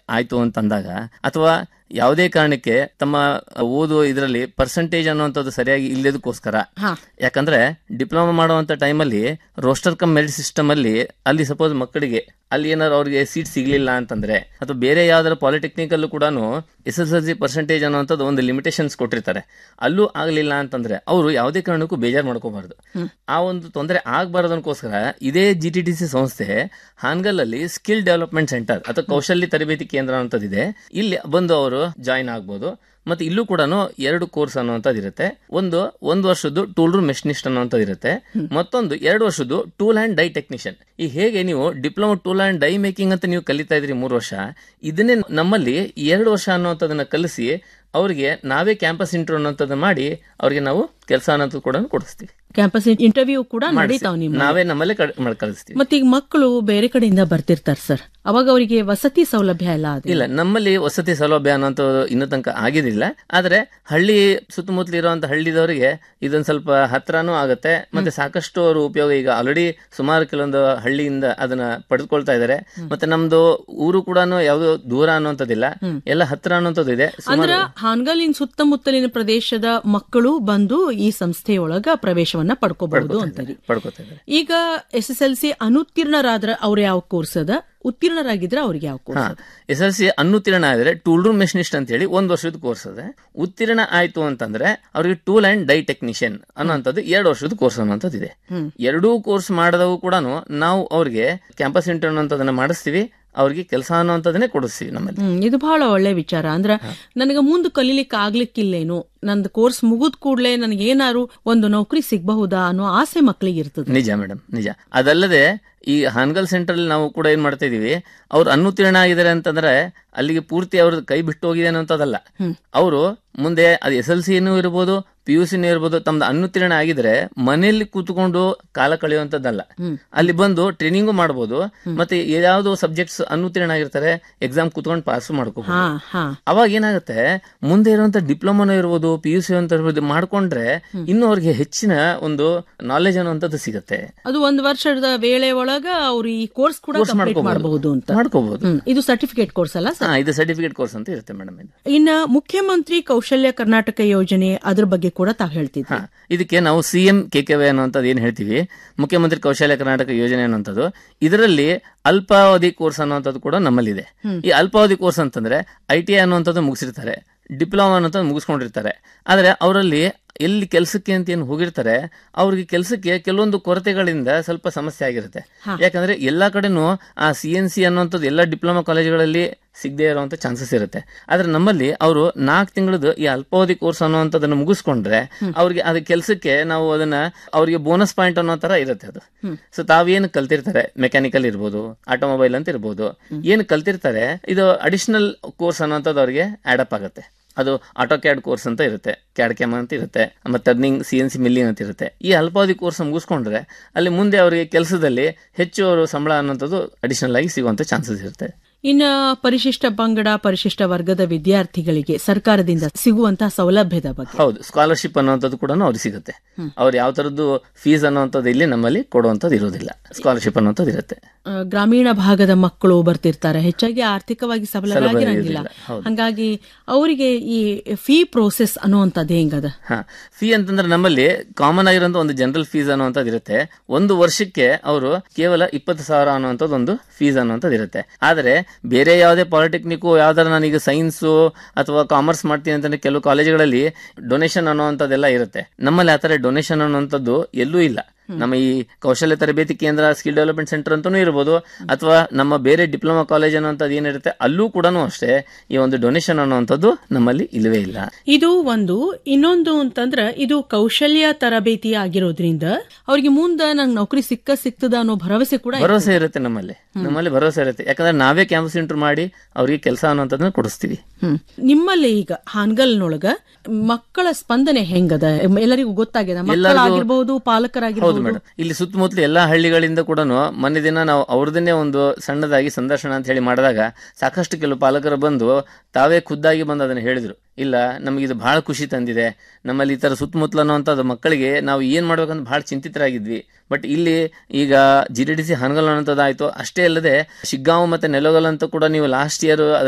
ಆಯ್ತು ಅಂತಂದಾಗ ಅಥವಾ ಯಾವುದೇ ಕಾರಣಕ್ಕೆ ತಮ್ಮ ಓದು ಇದರಲ್ಲಿ ಪರ್ಸೆಂಟೇಜ್ ಅನ್ನುವಂಥದ್ದು ಸರಿಯಾಗಿ ಇಲ್ಲದಕ್ಕೋಸ್ಕರ ಹಾ. ಯಾಕಂದ್ರೆ ಡಿಪ್ಲೊಮಾ ಮಾಡುವಂತ ಟೈಮಲ್ಲಿ ರೋಸ್ಟರ್ ಕಮ್ ಮೆರಿಟ್ ಸಿಸ್ಟಮ್ ಅಲ್ಲಿ ಅಲ್ಲಿ ಸಪೋಸ್ ಮಕ್ಕಳಿಗೆ ಅಲ್ಲಿ ಏನಾದ್ರು ಅವ್ರಿಗೆ ಸೀಟ್ ಸಿಗ್ಲಿಲ್ಲ ಅಂತಂದ್ರೆ ಅಥವಾ ಬೇರೆ ಯಾವ್ದಾರ ಪಾಲಿಟೆಕ್ನಿಕಲ್ ಕೂಡ S S L C percentage ಅನ್ನುವಂಥದ್ದು ಒಂದು ಲಿಮಿಟೇಷನ್ಸ್ ಕೊಟ್ಟಿರ್ತಾರೆ ಅಲ್ಲೂ ಆಗ್ಲಿಲ್ಲ ಅಂತಂದ್ರೆ ಅವರು ಯಾವುದೇ ಕಾರಣಕ್ಕೂ ಬೇಜಾರು ಮಾಡ್ಕೋಬಾರ್ದು ಆ ಒಂದು ತೊಂದರೆ ಆಗಬಾರದು ಅನ್ಕೋಸ್ಕರ ಇದೇ ಜಿ ಟಿ ಟಿ ಸಿ ಸಂಸ್ಥೆ ಹಾನ್ಗಲ್ ಅಲ್ಲಿ ಸ್ಕಿಲ್ ಡೆವಲಪ್ಮೆಂಟ್ ಸೆಂಟರ್ ಅಥವಾ ಕೌಶಲ್ಯ ತರಬೇತಿ ಕೇಂದ್ರ ಅನ್ನೋಂಥದ್ದಿದೆ ಇಲ್ಲಿ ಬಂದು ಅವರು ಜಾಯಿನ್ ಆಗ್ಬೋದು ಮತ್ತೆ ಇಲ್ಲೂ ಕೂಡ ಎರಡು ಕೋರ್ಸ್ ಅನ್ನುವಂಥದ್ದು ಇರುತ್ತೆ ಒಂದು ಒಂದು ವರ್ಷದ್ದು ಟೂಲ್ ರೂಮ್ ಮೆಷಿನಿಸ್ಟ್ ಅನ್ನುವಂಥದ್ದು ಇರುತ್ತೆ ಮತ್ತೊಂದು ಎರಡು ವರ್ಷದ್ದು ಟೂಲ್ ಅಂಡ್ ಡೈ ಟೆಕ್ನಿಷಿಯನ್ ಈ ಹೇಗೆ ನೀವು diploma tool and die making ಅಂತ ನೀವು ಕಲಿತಾ ಇದ್ರಿ ಮೂರು ವರ್ಷ ಇದನ್ನೇ ನಮ್ಮಲ್ಲಿ ಎರಡು ವರ್ಷ ಅನ್ನುವಂಥದ್ದನ್ನ ಕಲಿಸಿ ಅವರಿಗೆ ನಾವೇ ಕ್ಯಾಂಪಸ್ ಇಂಟರ್ವ್ಯೂ ಅನ್ನೋಂಥದ್ದು ಮಾಡಿ ಅವರಿಗೆ ನಾವು ಕೆಲಸ ಅನ್ನೋದು ಕೂಡ ಕೊಡಿಸ್ತೀವಿ ಕ್ಯಾಂಪಸ್ ಇಂಟರ್ವ್ಯೂ ಕೂಡ ನಡೀತಾವ್ ನಿಮ್ಮ ನಾವೇ ನಮ್ಮಲ್ಲೇ ಕಡ್- ಮಾಡಿ ಕಳಿಸ್ತೀವಿ ಮತ್ತೆ ಈಗ ಮಕ್ಕಳು ಬೇರೆ ಕಡೆಯಿಂದ ಬರ್ತಿರ್ತಾರೆ ಸರ್ ಅವಾಗ ಅವರಿಗೆ ವಸತಿ ಸೌಲಭ್ಯ ಎಲ್ಲ ಅದೇ ಇಲ್ಲ ನಮ್ಮಲ್ಲಿ ವಸತಿ ಸೌಲಭ್ಯ ಅನ್ನೋಂಥ ಇನ್ನೂ ತನಕ ಆಗಿದಿಲ್ಲ ಆದ್ರೆ ಹಳ್ಳಿ ಸುತ್ತಮುತ್ತಲು ಇರುವಂತ ಹಳ್ಳಿದವರಿಗೆ ಇದೊಂದ್ ಸ್ವಲ್ಪ ಹತ್ರನೂ ಆಗುತ್ತೆ ಮತ್ತೆ ಸಾಕಷ್ಟು ಅವರು ಉಪಯೋಗ ಈಗ ಆಲ್ರೆಡಿ ಸುಮಾರು ಕೆಲವೊಂದು ಹಳ್ಳಿಯಿಂದ ಅದನ್ನ ಪಡೆದುಕೊಳ್ತಾ ಇದ್ದಾರೆ ಮತ್ತೆ ನಮ್ದು ಊರು ಕೂಡ ಯಾವ್ದು ದೂರ ಅನ್ನುವಂಥದ್ದಿಲ್ಲ ಎಲ್ಲ ಹತ್ರ ಅನ್ನುವಂಥದ್ದು ಇದೆ ಅಂದ್ರ ಹಾನ್ಗಲಿನ ಸುತ್ತಮುತ್ತಲಿನ ಪ್ರದೇಶದ ಮಕ್ಕಳು ಬಂದು ಈ ಸಂಸ್ಥೆಯೊಳಗ ಪ್ರವೇಶವನ್ನ ಪಡ್ಕೋಬಹುದು ಅಂತೀರಿ ಪಡ್ಕೋತಾ ಇದ್ದಾರೆ ಈಗ ಎಸ್ ಎಸ್ ಎಲ್ ಸಿ ಅನುತ್ತೀರ್ಣರಾದ್ರ ಅವ್ರ ಯಾವ ಕೋರ್ಸ್ ಅದ ಉತ್ತೀರ್ಣರಾಗಿದ್ರೆ ಅವ್ರಿಗೆ ಯಾವ ಕೋರ್ಸ್ ಹಾ ಎಸ್ ಎಲ್ ಸಿ ಅನುತ್ತೀರ್ಣ ಆದ್ರೆ ಟೂಲ್ ರೂಮ್ ಮೆಷಿನಿಸ್ಟ್ ಅಂತ ಹೇಳಿ ಒಂದ್ ವರ್ಷದ ಕೋರ್ಸ್ ಅದೆ ಉತ್ತೀರ್ಣ ಆಯ್ತು ಅಂತಂದ್ರೆ ಅವ್ರಿಗೆ ಟೂಲ್ ಅಂಡ್ ಡೈ ಟೆಕ್ನಿಷಿಯನ್ ಅನ್ನೋಂಥದ್ದು ಎರಡು ವರ್ಷದ ಕೋರ್ಸ್ ಅನ್ನೋಂಥದ್ದು ಇದೆ ಎರಡೂ ಕೋರ್ಸ್ ಮಾಡಿದವು ಕೂಡ ನಾವು ಅವ್ರಿಗೆ ಕ್ಯಾಂಪಸ್ ಇಂಟರ್ನ್ ಅನ್ನೋಂಥದ್ದನ್ನ ಮಾಡಿಸ್ತೀವಿ ಅವ್ರಿಗೆ ಕೆಲಸ ಅನ್ನೋಂಥದ್ದನ್ನೇ ಕೊಡಿಸ್ತೀವಿ ನಮ್ಮಲ್ಲಿ ಹ್ಮ್ ಇದು ಬಹಳ ಒಳ್ಳೆ ವಿಚಾರ ಅಂದ್ರ ನನಗ ಮುಂದೆ ಕಲೀಲಿಕ್ಕೆ ಆಗ್ಲಿಕ್ಕಿಲ್ಲೇನು ನಂದು ಕೋರ್ಸ್ ಮುಗಿದ್ ಕೂಡ್ಲೆ ನನಗೆ ಏನಾರು ಒಂದು ನೌಕರಿ ಸಿಗಬಹುದಾ ಅನ್ನೋ ಆಸೆ ಮಕ್ಕಳಿಗೆ ಇರ್ತದೆ ನಿಜ ಮೇಡಮ್ ನಿಜ ಅದಲ್ಲದೆ ಈ ಹಾನ್ಗಲ್ ಸೆಂಟರ್ ನಾವು ಕೂಡ ಏನ್ ಮಾಡ್ತಾ ಇದೀವಿ ಅವ್ರು ಅನುತ್ತೀರ್ಣ ಆಗಿದ್ದಾರೆ ಅಂತಂದ್ರೆ ಅಲ್ಲಿಗೆ ಪೂರ್ತಿ ಅವ್ರದ್ದು ಕೈ ಬಿಟ್ಟು ಹೋಗಿದೆ ಅನ್ನೋಂಥದ್ದಲ್ಲ ಅವರು ಮುಂದೆ ಅದು ಎಸ್ ಎಲ್ ಸಿನೂ ಇರ್ಬೋದು ಪಿ ಯು ಸಿನೂ ಇರ್ಬೋದು ತಮ್ದು ಅನುತ್ತೀರ್ಣ ಆಗಿದ್ರೆ ಮನೆಯಲ್ಲಿ ಕೂತ್ಕೊಂಡು ಕಾಲ ಕಳೆಯುವಂತದ್ದಲ್ಲ ಅಲ್ಲಿ ಬಂದು ಟ್ರೈನಿಂಗು ಮಾಡ್ಬೋದು ಮತ್ತೆ ಯಾವ್ದು ಸಬ್ಜೆಕ್ಟ್ಸ್ ಅನುತ್ತೀರ್ಣ ಆಗಿರ್ತಾರೆ ಎಕ್ಸಾಮ್ ಕೂತ್ಕೊಂಡು ಪಾಸ್ ಮಾಡ್ಕೋಬಹುದು ಹಾ ಹಾ ಅವಾಗ ಏನಾಗುತ್ತೆ ಮುಂದೆ ಇರುವಂತ ಡಿಪ್ಲೊಮಾನೋ ಇರ್ಬೋದು ಪಿ ಯು ಸಿ ಅಂತ ಇರ್ಬೋದು ಮಾಡ್ಕೊಂಡ್ರೆ ಇನ್ನು ಅವ್ರಿಗೆ ಹೆಚ್ಚಿನ ಒಂದು ನಾಲೆಜ್ ಅನ್ನುವಂಥದ್ದು ಸಿಗುತ್ತೆ ಅದು ಒಂದು ವರ್ಷದ ವೇಳೆ ಒಳಗ ಅವ್ರು ಈ ಕೋರ್ಸ್ ಕೂಡ ಕಂಪ್ಲೀಟ್ ಮಾಡಬಹುದು ಅಂತ ಮಾಡ್ಕೋಬಹುದು ಹ್ಮ್ ಇದು ಸರ್ಟಿಫಿಕೇಟ್ ಕೋರ್ಸ್ ಅಲ್ಲ ಸರ್ ಹಾ ಇದು ಸರ್ಟಿಫಿಕೇಟ್ ಕೋರ್ಸ್ ಅಂತ ಇರುತ್ತೆ ಮೇಡಮ್ ಇದು ಇನ್ನ ಮುಖ್ಯಮಂತ್ರಿ ಕೌಶಲ್ಯ ಕರ್ನಾಟಕ ಯೋಜನೆ ಅದ್ರ ಬಗ್ಗೆ ಕೂಡ ತಾವ್ ಹೇಳ್ತಿದ್ರಿ ಹಾ ಇದಕ್ಕೆ ನಾವು C M K K Y ಅನ್ನುವಂಥದ್ದು ಏನ್ ಹೇಳ್ತೀವಿ ಮುಖ್ಯಮಂತ್ರಿ ಕೌಶಲ್ಯ ಕರ್ನಾಟಕ ಯೋಜನೆ ಅನ್ನುವಂಥದ್ದು ಇದರಲ್ಲಿ ಅಲ್ಪಾವಧಿ ಕೋರ್ಸ್ ಅನ್ನುವಂಥದ್ದು ಕೂಡ ನಮ್ಮಲ್ಲಿದೆ ಈ ಅಲ್ಪಾವಧಿ ಕೋರ್ಸ್ ಅಂತಂದ್ರೆ ಐ ಟಿ ಐ ಅನ್ನುವಂಥದ್ದು ಮುಗಿಸಿರ್ತಾರೆ ಡಿಪ್ಲೊಮಾ ಅನ್ನೋಂಥದ್ದು ಮುಗಿಸ್ಕೊಂಡಿರ್ತಾರೆ ಆದ್ರೆ ಅವರಲ್ಲಿ ಎಲ್ಲಿ ಕೆಲಸಕ್ಕೆ ಅಂತ ಏನು ಹೋಗಿರ್ತಾರೆ ಅವ್ರಿಗೆ ಕೆಲಸಕ್ಕೆ ಕೆಲವೊಂದು ಕೊರತೆಗಳಿಂದ ಸ್ವಲ್ಪ ಸಮಸ್ಯೆ ಆಗಿರುತ್ತೆ ಯಾಕಂದ್ರೆ ಎಲ್ಲಾ ಕಡೆನೂ ಆ ಸಿ ಎನ್ ಸಿ ಅನ್ನುವಂಥದ್ದು ಎಲ್ಲ ಡಿಪ್ಲೊಮಾ ಕಾಲೇಜುಗಳಲ್ಲಿ ಸಿಗದೆ ಇರುವಂತ ಚಾನ್ಸಸ್ ಇರುತ್ತೆ ಆದ್ರೆ ನಮ್ಮಲ್ಲಿ ಅವರು ನಾಲ್ಕು ತಿಂಗಳದ್ದು ಈ ಅಲ್ಪಾವಧಿ ಕೋರ್ಸ್ ಅನ್ನುವಂಥದ್ದನ್ನ ಮುಗಿಸ್ಕೊಂಡ್ರೆ ಅವ್ರಿಗೆ ಅದ ಕೆಲಸಕ್ಕೆ ನಾವು ಅದನ್ನ ಅವ್ರಿಗೆ ಬೋನಸ್ ಪಾಯಿಂಟ್ ಅನ್ನೋ ತರ ಇರುತ್ತೆ ಅದು ಸೊ ತಾವೇನು ಕಲ್ತಿರ್ತಾರೆ ಮೆಕ್ಯಾನಿಕಲ್ ಇರ್ಬೋದು ಆಟೋಮೊಬೈಲ್ ಅಂತ ಇರ್ಬೋದು ಏನು ಕಲ್ತಿರ್ತಾರೆ ಇದು ಅಡಿಷನಲ್ ಕೋರ್ಸ್ ಅನ್ನೋಂಥದ್ದು ಅವ್ರಿಗೆ ಆಡಪ್ ಆಗುತ್ತೆ ಅದು ಆಟೋ ಕ್ಯಾಡ್ ಕೋರ್ಸ್ ಅಂತ ಇರುತ್ತೆ ಕ್ಯಾಡ್ ಕ್ಯಾಮ್ ಅಂತ ಇರುತ್ತೆ ಮತ್ತೆ turning C N C milling ಅಂತ ಇರುತ್ತೆ ಈ ಅಲ್ಪಾವಧಿ ಕೋರ್ಸ್ ಮುಗಿಸ್ಕೊಂಡ್ರೆ ಅಲ್ಲಿ ಮುಂದೆ ಅವರಿಗೆ ಕೆಲಸದಲ್ಲಿ ಹೆಚ್ಚು ಅವರು ಸಂಬಳ ಅನ್ನೋಂಥದ್ದು ಅಡಿಷನಲ್ ಆಗಿ ಸಿಗುವಂತ ಚಾನ್ಸಸ್ ಇರುತ್ತೆ ಇನ್ನ ಪರಿಶಿಷ್ಟ ಪಂಗಡ ಪರಿಶಿಷ್ಟ ವರ್ಗದ ವಿದ್ಯಾರ್ಥಿಗಳಿಗೆ ಸರ್ಕಾರದಿಂದ ಸಿಗುವಂತಹ ಸೌಲಭ್ಯದ ಬಗ್ಗೆ ಹೌದು ಸ್ಕಾಲರ್ಶಿಪ್ ಅನ್ನುವಂಥದ್ದು ಕೂಡ ಅವ್ರಿಗೆ ಸಿಗುತ್ತೆ ಅವ್ರು ಯಾವ ತರದ್ದು ಫೀಸ್ ಅನ್ನುವಂಥದ್ದು ಇಲ್ಲಿ ನಮ್ಮಲ್ಲಿ ಕೊಡುವಂಥದ್ದು ಇರೋದಿಲ್ಲ ಸ್ಕಾಲರ್ಶಿಪ್ ಅನ್ನುವಂಥದ್ದು ಇರುತ್ತೆ ಆ, ಗ್ರಾಮೀಣ ಭಾಗದ ಮಕ್ಕಳು ಬರ್ತಿರ್ತಾರೆ ಹೆಚ್ಚಾಗಿ ಆರ್ಥಿಕವಾಗಿ ಸಬಲರಾಗಿರಂಗಿಲ್ಲ ಇರೋದಿಲ್ಲ, ಹೌದು. ಹಂಗಾಗಿ ಅವರಿಗೆ ಈ ಫೀ ಪ್ರೋಸೆಸ್ ಅನ್ನುವಂಥದ್ದು ಹೆಂಗದ ಹಾ ಫೀ ಅಂತಂದ್ರೆ ನಮ್ಮಲ್ಲಿ ಕಾಮನ್ ಆಗಿರುವಂತ ಒಂದು ಜನರಲ್ ಫೀಸ್ ಅನ್ನುವಂಥದ್ದು ಇರುತ್ತೆ ಒಂದು ವರ್ಷಕ್ಕೆ ಅವರು ಕೇವಲ ಇಪ್ಪತ್ತು ಸಾವಿರ ಅನ್ನುವಂಥದ್ದು ಒಂದು ಫೀಸ್ ಅನ್ನುವಂಥದ್ದು ಇರುತ್ತೆ ಆದ್ರೆ ಬೇರೆ ಯಾವುದೇ ಪಾಲಿಟೆಕ್ನಿಕ್ ಯಾವ್ದಾರ ನಾನೀಗ ಸೈನ್ಸ್ ಅಥವಾ ಕಾಮರ್ಸ್ ಮಾಡ್ತೀನಿ ಅಂತಂದ್ರೆ ಕೆಲವು ಕಾಲೇಜುಗಳಲ್ಲಿ ಡೊನೇಷನ್ ಅನ್ನುವಂಥದ್ದೆಲ್ಲ ಇರುತ್ತೆ ನಮ್ಮಲ್ಲಿ ಆತರ ಡೊನೇಷನ್ ಅನ್ನುವಂಥದ್ದು ಎಲ್ಲೂ ಇಲ್ಲ ನಮ್ಮ ಈ ಕೌಶಲ್ಯ ತರಬೇತಿ ಕೇಂದ್ರ ಸ್ಕಿಲ್ ಡೆವಲಪ್ಮೆಂಟ್ ಸೆಂಟರ್ ಅಂತಾನೂ ಇರ್ಬೋದು ಅಥವಾ ನಮ್ಮ ಬೇರೆ ಡಿಪ್ಲೊಮಾ ಕಾಲೇಜ್ ಅನ್ನುವಂಥದ್ದು ಏನಿರುತ್ತೆ ಅಲ್ಲೂ ಕೂಡ ಅಷ್ಟೇ ಈ ಒಂದು ಡೊನೇಷನ್ ಅನ್ನುವಂಥದ್ದು ನಮ್ಮಲ್ಲಿ ಇಲ್ಲವೇ ಇಲ್ಲ ಇದು ಒಂದು ಇನ್ನೊಂದು ಅಂತಂದ್ರ ಇದು ಕೌಶಲ್ಯ ತರಬೇತಿ ಆಗಿರೋದ್ರಿಂದ ಅವ್ರಿಗೆ ಮುಂದ ನಂಗೆ ನೌಕರಿ ಸಿಕ್ಕ ಸಿಗ್ತದ ಅನ್ನೋ ಭರವಸೆ ಕೂಡ ಇದೆ. ಭರವಸೆ ಇರುತ್ತೆ ನಮ್ಮಲ್ಲಿ ನಮ್ಮಲ್ಲಿ ಭರವಸೆ ಇರುತ್ತೆ ಯಾಕಂದ್ರೆ ನಾವೇ ಕ್ಯಾಂಪಸ್ ಇಂಟರ್ ಮಾಡಿ ಅವ್ರಿಗೆ ಕೆಲಸ ಅನ್ನೋಂಥದ್ದನ್ನ ಕೊಡಿಸ್ತೀವಿ ಹ್ಮ್. ನಿಮ್ಮಲ್ಲಿ ಈಗ ಹಾನ್ಗಲ್ನೊಳಗ ಮಕ್ಕಳ ಸ್ಪಂದನೆ ಹೆಂಗದ ಎಲ್ಲರಿಗೂ ಗೊತ್ತಾಗ್ಯದ ಮಕ್ಕಳಾಗಿರ್ಬಹುದು ಹೌದು ಪಾಲಕರಾಗಿರ್ಬಹುದು ಮೇಡಮ್ ಇಲ್ಲಿ ಸುತ್ತಮುತ್ತಲು ಎಲ್ಲಾ ಹಳ್ಳಿಗಳಿಂದ ಕೂಡ ಮೊನ್ನೆ ದಿನ ನಾವು ಅವ್ರದನ್ನೇ ಒಂದು ಸಣ್ಣದಾಗಿ ಸಂದರ್ಶನ ಅಂತ ಹೇಳಿ ಮಾಡಿದಾಗ ಸಾಕಷ್ಟು ಕೆಲವು ಪಾಲಕರು ಬಂದು ತಾವೇ ಖುದ್ದಾಗಿ ಬಂದು ಅದನ್ನ ಹೇಳಿದ್ರು ಇಲ್ಲ ನಮಗೆ ಇದು ಬಹಳ ಖುಷಿ ತಂದಿದೆ ನಮ್ಮಲ್ಲಿ ಈ ತರ ಸುತ್ತಮುತ್ತಲು ಅನ್ನುವಂಥದ್ದು ಮಕ್ಕಳಿಗೆ ನಾವು ಏನ್ ಮಾಡ್ಬೇಕಂತ ಬಹಳ ಚಿಂತಿತರಾಗಿದ್ವಿ ಬಟ್ ಇಲ್ಲಿ ಈಗ G D D C Hangal ಅನ್ನೋಂಥದ್ದಾಯ್ತು ಅಷ್ಟೇ ಅಲ್ಲದೆ ಶಿಗ್ಗಾಂವ್ ಮತ್ತೆ ನೆಲಗಲ್ ಅಂತ ಕೂಡ ನೀವು ಲಾಸ್ಟ್ ಇಯರ್